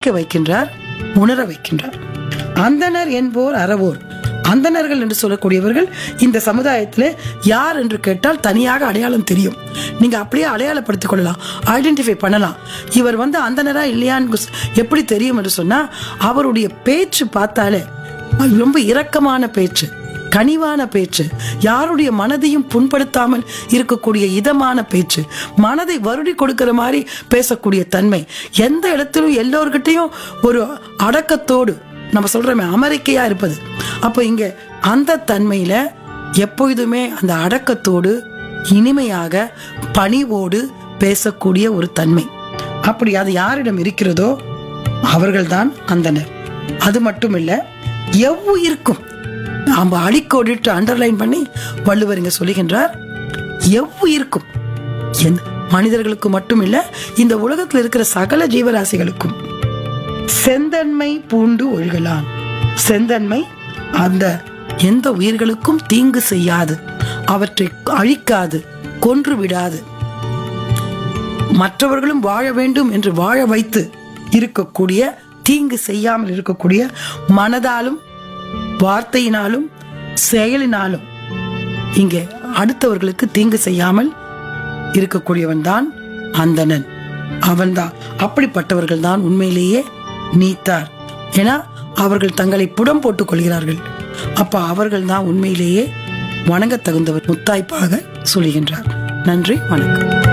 சிந்திக்க வைக்கின்றார் உணர வைக்கின்றார் அந்தனர் என்போர் அறவோர் அந்தணர்கள் என்று சொல்லக்கூடியவர்கள் இந்த சமுதாயத்தில் யார் என்று கேட்டால் தனியாக அடையாளம் தெரியும் நீங்க அப்படியே அடையாளப்படுத்திக் கொள்ளலாம் ஐடென்டிஃபை பண்ணலாம் இவர் வந்து அந்தனரா இல்லையான்னு எப்படி தெரியும் என்று சொன்னா அவருடைய பேச்சு பார்த்தாலே அது ரொம்ப இரக்கமான பேச்சு கனிவான பேச்சு யாருடைய மனதையும் புண்படுத்தாமல் இருக்கக்கூடிய இதமான பேச்சு மனதை வருடி கொடுக்கிற மாதிரி பேசக்கூடிய தன்மை எந்த இடத்திலும் எல்லோர்கிட்டையும் ஒரு அடக்கத்தோடு நம்ம சொல்றோமே அமெரிக்கையா இருப்பது அப்போ இங்க அந்த தன்மையில எப்பொழுதுமே அந்த அடக்கத்தோடு இனிமையாக பணிவோடு பேசக்கூடிய ஒரு தன்மை அப்படி அது யாரிடம் இருக்கிறதோ அவர்கள்தான் அந்தனர் அது மட்டும் இல்ல எவ்வுயிருக்கும் நாம அடிக்கோடிட்டு அண்டர்லைன் பண்ணி வள்ளுவர் இங்க சொல்லுகின்றார் எவ்வுயிருக்கும் எந்த மனிதர்களுக்கு மட்டும் இல்ல இந்த உலகத்தில் இருக்கிற சகல ஜீவராசிகளுக்கும் செந்தன்மை பூண்டு ஒழுகலாம் செந்தன்மை அந்த எந்த உயிர்களுக்கும் தீங்கு செய்யாது அவற்றை அழிக்காது கொன்று விடாது மற்றவர்களும் வாழ வேண்டும் என்று வாழ வைத்து இருக்கக்கூடிய தீங்கு செய்யாமல் இருக்கக்கூடிய மனதாலும் வார்த்தையினாலும் செயலினாலும் இங்கே அடுத்தவர்களுக்கு தீங்கு செய்யாமல் இருக்கக்கூடியவன் தான் அந்தணன் அவன்தான் அப்படிப்பட்டவர்கள் தான் உண்மையிலேயே நீத்தார் ஏன்னா அவர்கள் தங்களை புடம் போட்டுக் கொள்கிறார்கள் அப்ப அவர்கள் தான் உண்மையிலேயே வணங்கத் தகுந்தவர் முத்தாய்ப்பாக சொல்லுகின்றார் நன்றி வணக்கம்